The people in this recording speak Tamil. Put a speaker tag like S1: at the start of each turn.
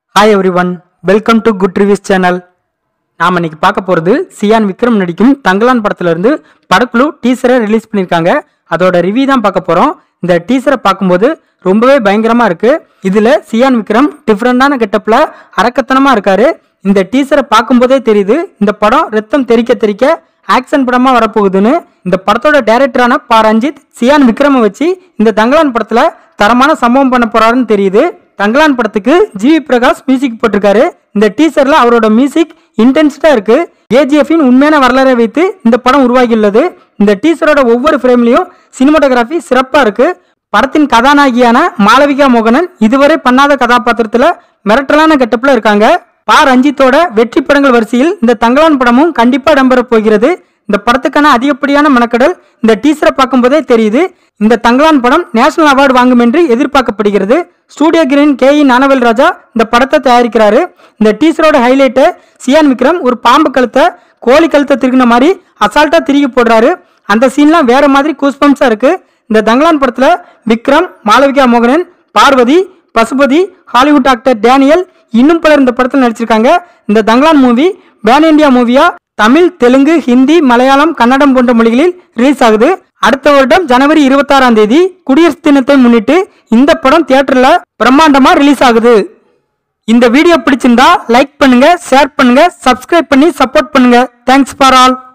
S1: hi everyone welcome to good reviews channel நாம் இன்னைக்கு பார்க்க போகிறது சியான் விக்ரம் நடிக்கும் தங்கலான் படத்துல இருந்து படக்குழு டீசரை ரிலீஸ் பண்ணியிருக்காங்க அதோட ரிவ்யூ தான் பார்க்க போகிறோம் இந்த டீசரை பார்க்கும்போது ரொம்பவே பயங்கரமாக இருக்கு இதில் சியான் விக்ரம் டிஃப்ரெண்டான கெட்டப்பில் அரக்கத்தனமாக இருக்காரு இந்த டீசரை பார்க்கும்போதே தெரியுது இந்த படம் ரத்தம் தெறிக்க தெறிக்க ஆக்ஷன் படமாக வரப்போகுதுன்னு இந்த படத்தோட டைரக்டரான பா ரஞ்சித் சியான் விக்ரமை வச்சு இந்த தங்கலான் படத்தில் தரமான சம்பவம் பண்ண போறாருன்னு தெரியுது தங்கலான் படத்துக்கு ஜிவி பிரகாஷ் மியூசிக் போட்டிருக்காரு இந்த டீசர்ல அவரோட மியூசிக் இன்டென்சிட்டா இருக்கு ஏஜிஎஃபின் உண்மையான வரலாறை வைத்து இந்த படம் உருவாகியுள்ளது இந்த டீசரோட ஒவ்வொரு ஃப்ரேம்லயும் சினிமாட்டோகிராஃபி சிறப்பா இருக்கு படத்தின் கதாநாயகியான மாளவிகா மோகனன் இதுவரை பண்ணாத கதாபாத்திரத்துல மிரட்டலான கெட்டப்ல இருக்காங்க பா ரஞ்சித்தோட வெற்றி படங்கள் வரிசையில் இந்த தங்கலான் படமும் கண்டிப்பா இடம்பெற போகிறது இந்த படத்துக்கான அதிகப்படியான மெனக்கடல் இந்த டீசரை பார்க்கும்போதே தெரியுது இந்த தங்கலான் படம் நேஷனல் அவார்டு வாங்கும் என்று எதிர்பார்க்கப்படுகிறது studio green K E Gnanavel Raja இந்த படத்தை தயாரிக்கிறாரு இந்த டீசரோட ஹைலைட்டு சியான் விக்ரம் ஒரு பாம்பு கழுத்தை கோழி கழுத்தை திருகின மாதிரி அசால்ட்டா திருகி போடுறாரு அந்த சீன்லாம் வேற மாதிரி கூஸ்பம்ஸா இருக்கு இந்த தங்கலான் படத்துல விக்ரம் மாளவிகா மோகனன் Parvathy Pasupathy Hollywood actor Daniel இன்னும் பலர் இந்த படத்தில் நடிச்சிருக்காங்க இந்த தங்கலான் மூவி பேன் இந்தியா மூவியா தமிழ் தெலுங்கு ஹிந்தி மலையாளம் கன்னடம் போன்ற மொழிகளில் ரிலீஸ் ஆகுது அடுத்த வருடம் ஜனவரி இருபத்தாறாம் தேதி குடியரசு தினத்தை முன்னிட்டு இந்த படம் தியேட்டர்ல பிரம்மாண்டமா ரிலீஸ் ஆகுது இந்த வீடியோ பிடிச்சிருந்தா லைக் பண்ணுங்க ஷேர் பண்ணுங்க சப்ஸ்கிரைப் பண்ணி சப்போர்ட் பண்ணுங்க தேங்க்ஸ் ஃபார் ஆல்